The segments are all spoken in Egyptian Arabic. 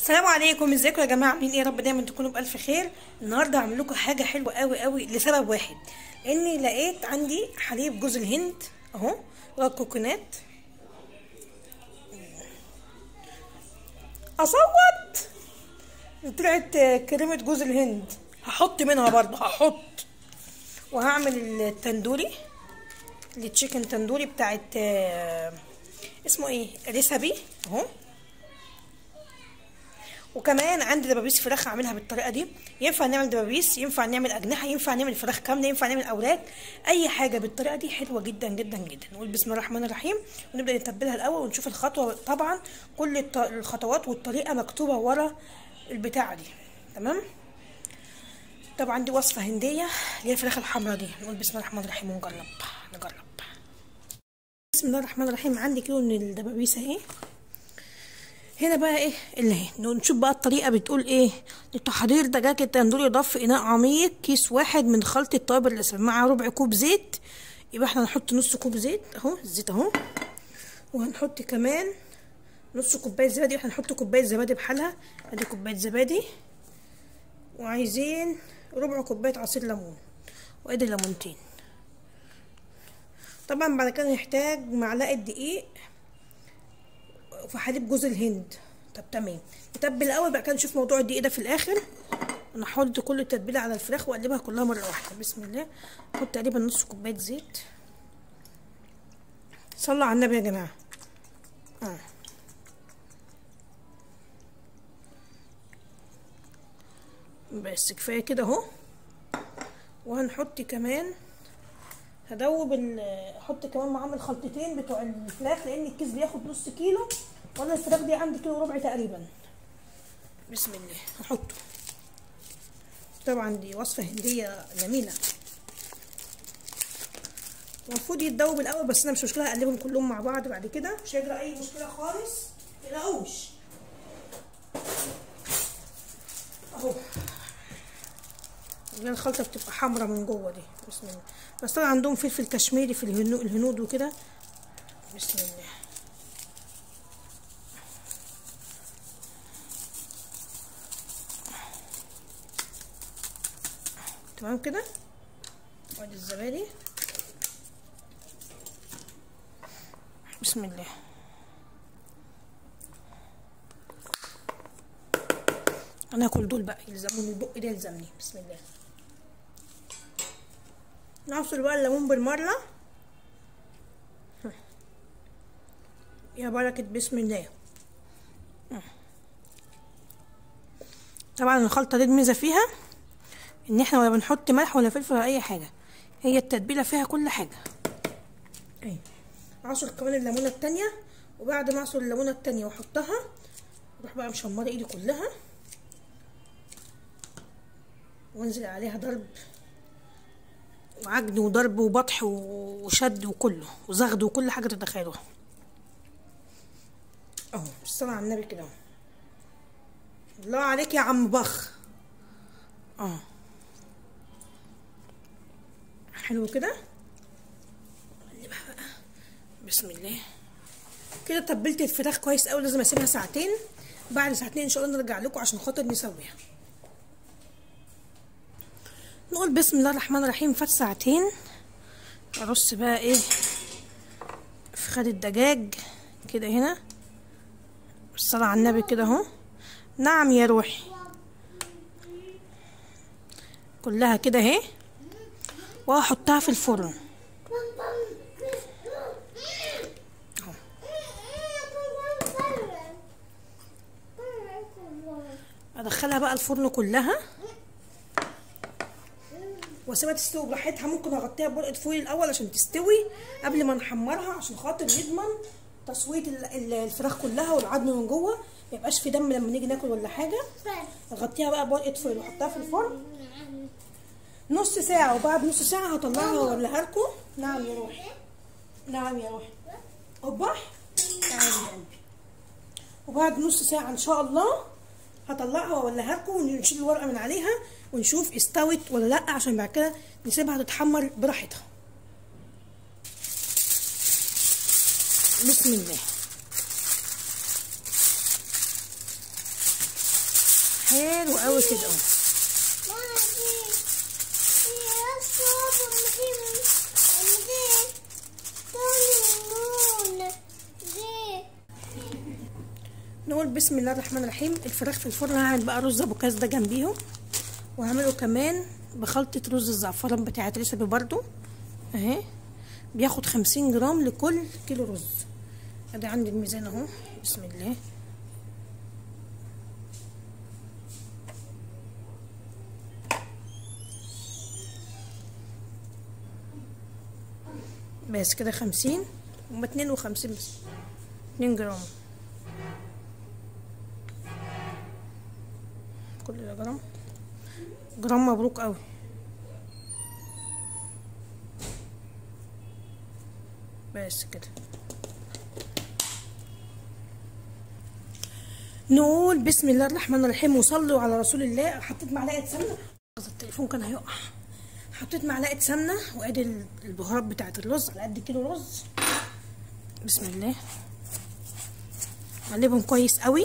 السلام عليكم ازيكم يا جماعه عاملين ايه يا رب دايما تكونوا بالف خير النهارده هعمل لكم حاجه حلوه قوي قوي لسبب واحد اني لقيت عندي حليب جوز الهند اهو والكوكونات اصوت طلعت كريمه جوز الهند هحط منها برضه هحط وهعمل التندوري التشيكن تندوري بتاعت آه، اسمه ايه ريسبي اهو وكمان عندي دبابيس فراخ هعملها بالطريقه دي ينفع نعمل دبابيس ينفع نعمل اجنحه ينفع نعمل فراخ كامله ينفع نعمل اوراق اي حاجه بالطريقه دي حلوه جدا جدا جدا نقول بسم الله الرحمن الرحيم ونبدا نتبلها الاول ونشوف الخطوه طبعا كل الط- الخطوات والطريقه مكتوبه ورا البتاعه دي تمام طبعا دي وصفه هنديه اللي هي الفراخ الحمراء دي نقول بسم الله الرحمن الرحيم ونجرب نجرب بسم الله الرحمن الرحيم عندي كيلو من الدبابيس اهي هنا بقى ايه اللي هي نشوف بقى الطريقه بتقول ايه لتحضير دجاج التندور يضاف في اناء عميق كيس واحد من خلط التوابل الاسود مع ربع كوب زيت يبقى احنا هنحط نص كوب زيت اهو الزيت اهو وهنحط كمان نص كوبايه زبادي احنا هنحط كوبايه زبادي بحالها ادي كوبايه زبادي وعايزين ربع كوبايه عصير ليمون وادي ليمونتين طبعا بعد كده نحتاج معلقه دقيق في حليب جوز الهند طب تمام نتبل الاول بعد كده نشوف موضوع الدقيق ده في الاخر انا هحط كل التتبيله على الفراخ واقلبها كلها مره واحده بسم الله احط تقريبا نص كوبايه زيت صلوا على النبي يا جماعه اه بس كفايه كده اهو وهنحط كمان هدوب ال احط كمان معاهم الخلطتين بتوع الفراخ لان الكيس بياخد نص كيلو وانا الفراخ دي عندي كيلو ربع تقريبا بسم الله هحطه طبعا دي وصفه هنديه جميله المفروض يتدوب الاول بس انا مش مشكله هقلبهم كلهم مع بعض بعد كده مش هيجرى اي مشكله خالص متقلقوش اهو اللي الخلطه بتبقى حمرا من جوه دي بسم الله بس طبعا عندهم فلفل كشميري في الهنو- الهنود وكده بسم الله تمام كده وادي الزبادي بسم الله انا هاكل دول بقى يلزموني البق ده يلزمني بسم الله نعصر بقى الليمون بالمرة يا بركة بسم الله طبعا الخلطة دي الميزة فيها ان احنا ولا بنحط ملح ولا فلفل ولا اي حاجة هي التتبيلة فيها كل حاجة اهي اعصر كمان الليمونة التانية وبعد ما اعصر الليمونة التانية واحطها اروح بقى مشمرة ايدي كلها وانزل عليها ضرب وعجن وضرب وبطح وشد وكله وزغد وكل حاجة تتخيلوها اهو بالصلاة على النبي كده اهو الله عليك يا عم بخ اه حلو كده نقلبها بقى بسم الله كده تبلت الفراخ كويس قوي لازم اسيبها ساعتين بعد ساعتين ان شاء الله نرجع لكم عشان خاطر نسويها نقول بسم الله الرحمن الرحيم فات ساعتين ارص بقى ايه في خد الدجاج كده هنا الصلاة على النبي كده اهو نعم يا روحي كلها كده اهي وهحطها في الفرن اهو ادخلها بقى الفرن كلها واسيبها تستوي براحتها ممكن اغطيها بورقه فويل الاول عشان تستوي قبل ما نحمرها عشان خاطر نضمن تسويه ال- ال- الفراخ كلها والعظم من جوه ما يبقاش في دم لما نيجي ناكل ولا حاجه اغطيها بقى بورقه فويل واحطها في الفرن نص ساعه وبعد نص ساعه هطلعها واوريها لكم نعم يا روحي نعم يا روحي اصبح تعالي يا قلبي وبعد نص ساعه ان شاء الله هطلعها واوليها لكم ونشيل الورقه من عليها ونشوف استوت ولا لا عشان بعد كده نسيبها تتحمر براحتها بسم الله حلو قوي كده اهو نقول بسم الله الرحمن الرحيم الفراخ في الفرن هعمل بقى رز ابو كاس ده جنبيهم وهعمله كمان بخلطة رز الزعفران بتاعت ريسبي برضو اهي بياخد خمسين جرام لكل كيلو رز ادي عندي الميزان اهو بسم الله بس كده خمسين هما اتنين وخمسين بس اتنين جرام كل ده جرام جرام مبروك قوي بس كده نقول بسم الله الرحمن الرحيم وصلوا على رسول الله حطيت معلقه سمنه التليفون كان هيقع حطيت معلقه سمنه وادي البهارات بتاعت الرز على قد كيلو رز بسم الله قلبهم كويس قوي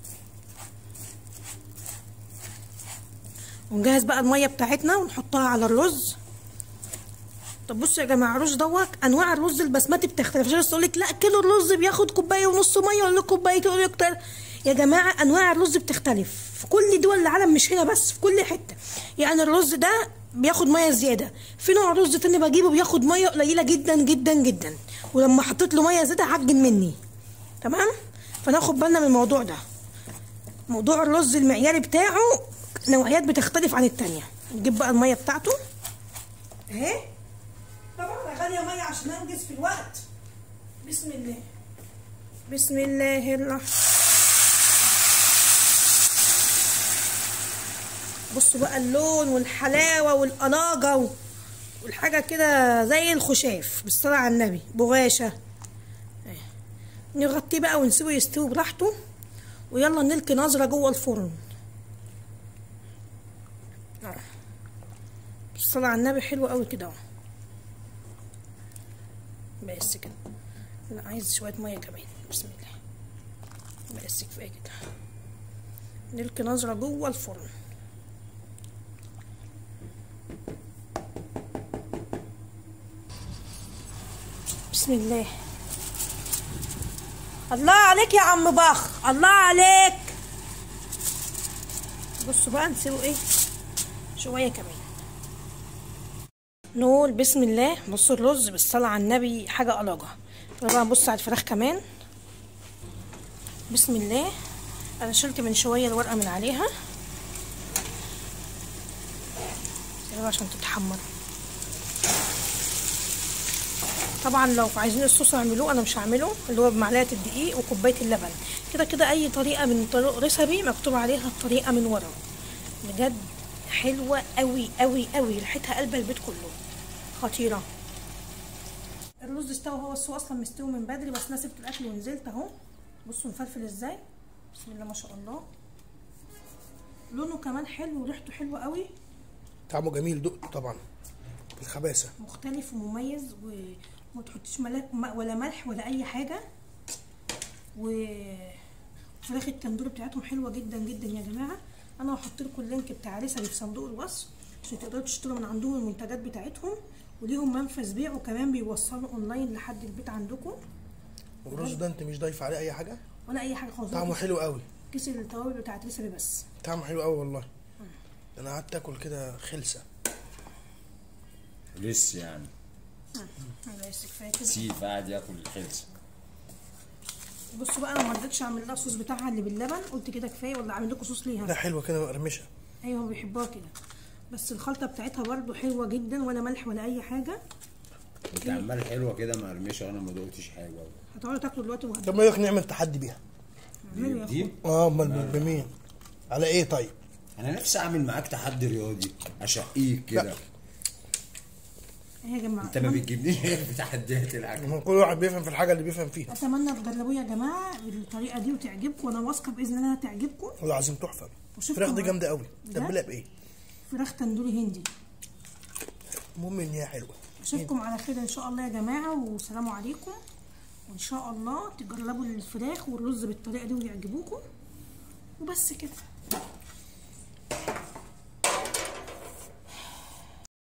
ونجهز بقى الميه بتاعتنا ونحطها على الرز طب بصوا يا جماعه الرز دوت انواع الرز البسمتي بتختلف عشان تقول لك لا كيلو الرز بياخد كوبايه ونص ميه ولا كوبايه تقول اكتر يا جماعه انواع الرز بتختلف في كل دول العالم مش هنا بس في كل حته يعني الرز ده بياخد ميه زياده في نوع رز تاني بجيبه بياخد ميه قليله جدا جدا جدا ولما حطيت له ميه زياده عجن مني تمام فناخد بالنا من الموضوع ده موضوع الرز المعياري بتاعه نوعيات بتختلف عن التانية نجيب بقى الميه بتاعته اهي طبعا انا غاليه ميه عشان انجز في الوقت بسم الله بسم الله الرحمن بصوا بقى اللون والحلاوه والاناجه والحاجه كده زي الخشاف بالصلاه على النبي بغاشه نغطيه بقى ونسيبه يستوي براحته ويلا نلقي نظره جوه الفرن بالصلاه على النبي حلو قوي كده اهو بس كده انا عايز شويه ميه كمان بسم الله بس كفايه كده نلقي نظره جوه الفرن بسم الله الله عليك يا عم باخ الله عليك بصوا بقى نسيبه ايه شويه كمان نقول بسم الله بصوا الرز بالصلاة على النبي حاجة قلاجة طبعا بص على الفراخ كمان بسم الله انا شلت من شوية الورقة من عليها عشان تتحمر طبعا لو عايزين الصوص اعملوه انا مش هعمله اللي هو بمعلقه الدقيق وكوبايه اللبن كده كده اي طريقه من طرق ريسبي مكتوب عليها الطريقه من ورا بجد حلوه قوي قوي قوي ريحتها قلب البيت كله خطيره الرز استوى هو السوق اصلا مستوي من بدري بس انا سبت الاكل ونزلت اهو بصوا مفلفل ازاي بسم الله ما شاء الله لونه كمان حلو وريحته حلوه قوي طعمه جميل دقته طبعا بالخباثه مختلف ومميز وما تحطيش ملك ولا ملح ولا اي حاجه وفراخ التندور بتاعتهم حلوه جدا جدا يا جماعه انا هحط لكم اللينك بتاع ريسبي في صندوق الوصف عشان تقدروا تشتروا من عندهم المنتجات بتاعتهم وليهم منفذ بيع وكمان بيوصلوا اونلاين لحد البيت عندكم والرز ده انت مش ضايف عليه اي حاجه ولا اي حاجه خالص طعمه حلو قوي كيس التوابل بتاعت ريسبي بس طعمه حلو قوي والله انا قعدت اكل كده خلسه لسه يعني بس كفايه كده سيف قاعد ياكل الخلسه بصوا بقى انا ما رضيتش اعمل لها الصوص بتاعها اللي باللبن قلت كده كفايه ولا اعمل لكم صوص ليها لا حلوه كده مقرمشه ايوه هم بيحبوها كده بس الخلطه بتاعتها برضو حلوه جدا ولا ملح ولا اي حاجه انت عمال حلوه كده مقرمشه وانا ما دقتش حاجه هتقعدوا تاكلوا دلوقتي طب وهتعملوا ما ياخد نعمل تحدي بيها يا اخويا دي اه امال بمين على ايه طيب انا نفسي اعمل معاك تحدي رياضي اشقيك كده لا. ايه يا جماعه انت ما بتجيبنيش غير في تحديات الاكل ما كل واحد بيفهم في الحاجه اللي بيفهم فيها اتمنى تجربوه يا جماعه بالطريقه دي وتعجبكم وانا واثقه باذن الله هتعجبكم والله العظيم تحفه وشوفوا الفراخ دي بقى. جامده قوي بجد؟ تبلها بايه فراخ تندوري هندي المهم ان هي حلوه اشوفكم على خير ان شاء الله يا جماعه والسلام عليكم وان شاء الله تجربوا الفراخ والرز بالطريقه دي ويعجبوكم وبس كده